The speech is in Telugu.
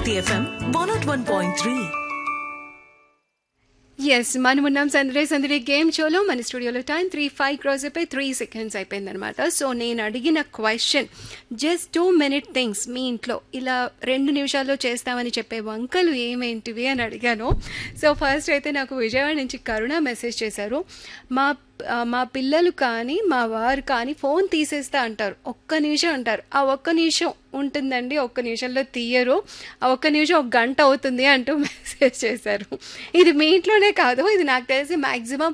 Bharati FM one not one point three yes మనం ఉన్నాం సందడే సందడే గేమ్ షోలో మన స్టూడియోలో టైం త్రీ ఫైవ్ క్రాస్ అయిపోయి త్రీ సెకండ్స్ అయిపోయిందనమాట సో నేను అడిగిన question just two minute things మీ ఇంట్లో ఇలా రెండు నిమిషాల్లో చేస్తామని చెప్పే వంకలు ఏమేంటివి అని అడిగాను సో ఫస్ట్ అయితే నాకు విజయవాడ నుంచి కరుణ మెసేజ్ చేశారు మా ఆ, మా పిల్లలు కానీ మా వారు కానీ ఫోన్ తీసేస్తా అంటారు ఒక్క నిమిషం అంటారు ఆ ఒక్క నిమిషం ఉంటుందండి ఒక్క నిమిషంలో తీయరు ఆ ఒక్క నిమిషం ఒక గంట అవుతుంది అంటూ మెసేజ్ చేశారు ఇది మీ ఇంట్లోనే కాదు ఇది నాకు తెలిసి మ్యాక్సిమం